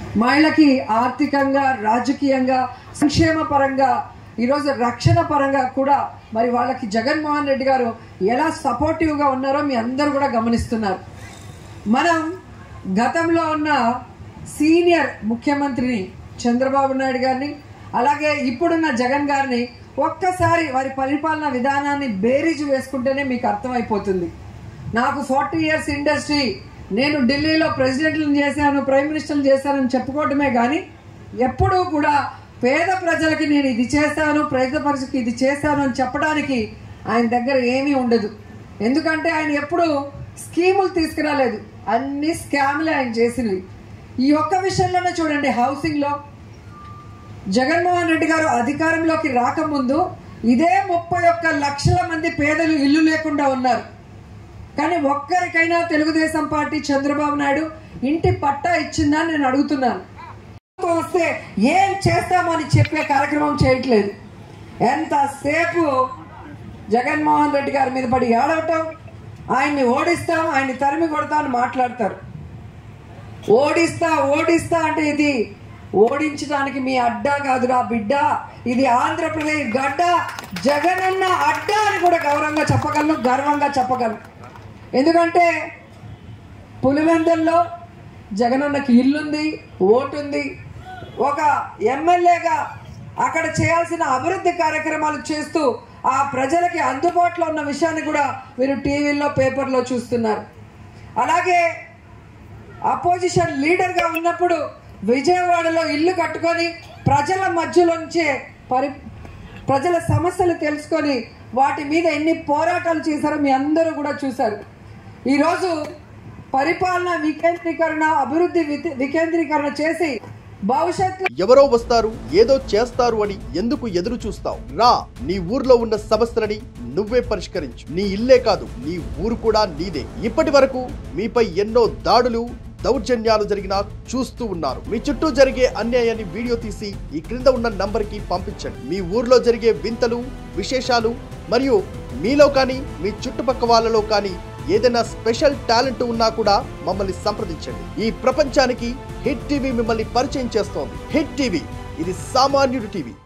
మహిళకి ఆర్థికంగా రాజకీయంగా సంక్షేమ పరంగా ఈరోజు రక్షణ పరంగా కూడా మరి వాళ్ళకి జగన్మోహన్ రెడ్డి గారు ఎలా సపోర్టివ్గా ఉన్నారో మీ అందరూ కూడా గమనిస్తున్నారు మనం గతంలో ఉన్న సీనియర్ ముఖ్యమంత్రిని చంద్రబాబు నాయుడు గారిని అలాగే ఇప్పుడున్న జగన్ గారిని ఒక్కసారి వారి పరిపాలన విధానాన్ని బేరీజు వేసుకుంటేనే మీకు అర్థమైపోతుంది నాకు ఫార్టీ ఇయర్స్ ఇండస్ట్రీ నేను ఢిల్లీలో ప్రెసిడెంట్లను చేశాను ప్రైమ్ మినిస్టర్లు చేశానని చెప్పుకోవటమే కానీ ఎప్పుడూ కూడా పేద ప్రజలకి నేను ఇది చేశాను పేద ప్రజలకి ఇది చేశాను అని చెప్పడానికి ఆయన దగ్గర ఏమీ ఉండదు ఎందుకంటే ఆయన ఎప్పుడు స్కీములు తీసుకురాలేదు అన్ని స్కామ్లే ఆయన చేసినవి ఈ ఒక్క విషయంలోనే చూడండి హౌసింగ్లో జగన్మోహన్ రెడ్డి గారు అధికారంలోకి రాకముందు ఇదే ముప్పై ఒక్క లక్షల మంది పేదలు ఇల్లు లేకుండా ఉన్నారు కానీ ఒక్కరికైనా తెలుగుదేశం పార్టీ చంద్రబాబు నాయుడు ఇంటి పట్టా ఇచ్చిందా అని నేను అడుగుతున్నాను వస్తే ఏం చేస్తామని చెప్పే కార్యక్రమం చేయట్లేదు ఎంతసేపు జగన్మోహన్ రెడ్డి గారి మీద పడి ఏడవటం ఆయన్ని ఓడిస్తాం ఆయన్ని తరిమి కొడతాం అని మాట్లాడతారు ఓడిస్తా ఓడిస్తా అంటే ఇది ఓడించడానికి మీ అడ్డా కాదురా బిడ్డ ఇది ఆంధ్రప్రదేశ్ గడ్డ జగనన్న అడ్డా అని కూడా గౌరవంగా చెప్పగలను గర్వంగా చెప్పగలను ఎందుకంటే పులివెందల్లో జగనన్నకి ఇల్లుంది ఓటుంది ఒక ఎమ్మెల్యేగా అక్కడ చేయాల్సిన అభివృద్ధి కార్యక్రమాలు చేస్తూ ఆ ప్రజలకి అందుబాటులో ఉన్న విషయాన్ని కూడా మీరు టీవీల్లో పేపర్లో చూస్తున్నారు అలాగే అపోజిషన్ లీడర్గా ఉన్నప్పుడు విజయవాడలో ఇల్లు కట్టుకొని ప్రజల మధ్యలోంచే పరి ప్రజల సమస్యలు తెలుసుకొని వాటి మీద ఎన్ని పోరాటాలు చేశారో మీ అందరూ కూడా చూశారు ఈరోజు పరిపాలన వికేంద్రీకరణ అభివృద్ధి వితే- వికేంద్రీకరణ చేసి భవిష్యత్తు ఎవరో వస్తారు ఏదో చేస్తారు అని ఎందుకు ఎదురు చూస్తావు రా నీ ఊర్లో ఉన్న సమస్యలని నువ్వే పరిష్కరించు నీ ఇల్లే కాదు నీ ఊరు కూడా నీదే ఇప్పటి వరకు మీపై ఎన్నో దాడులు దౌర్జన్యాలు జరిగినా చూస్తూ ఉన్నారు మీ చుట్టూ జరిగే అన్యాయాన్ని వీడియో తీసి ఈ క్రింద ఉన్న నంబర్కి పంపించండి మీ ఊర్లో జరిగే వింతలు విశేషాలు మరియు మీలో కానీ మీ చుట్టుపక్క వాళ్ళలో కానీ ఏదైనా స్పెషల్ టాలెంట్ ఉన్నా కూడా మమ్మల్ని సంప్రదించండి ఈ ప్రపంచానికి హిట్ టీవీ మిమ్మల్ని పరిచయం చేస్తోంది హిట్ టీవీ ఇది సామాన్యుడి టీవీ